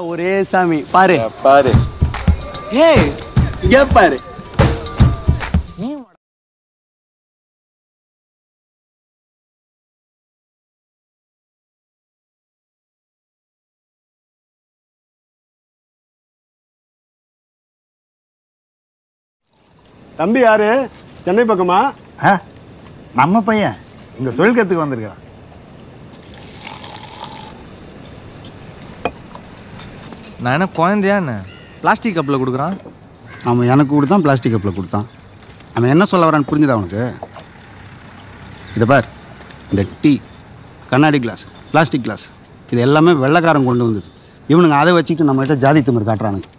ஒரே சாமி பாரு பாரு ஏய் இங்க பாரு தம்பி யாரு சென்னை பக்கமா ஆ நம்ம பையன் இங்க தொழில் கத்துக்க வந்திருக்கான் நான் என்ன குழந்தையா என்ன பிளாஸ்டிக் கப்பில் கொடுக்குறான் அவன் எனக்கு கொடுத்தான் பிளாஸ்டிக் கப்பில் கொடுத்தான் அவன் என்ன சொல்ல வரான்னு புரிஞ்சுதா அவனுக்கு இதை பார் இந்த டீ கண்ணாடி கிளாஸ் பிளாஸ்டிக் கிளாஸ் இது எல்லாமே வெள்ளைக்காரன் கொண்டு வந்தது இவனுங்க அதை வச்சுக்கிட்டு நம்மகிட்ட ஜாதி திமிர் காட்டுறானுங்க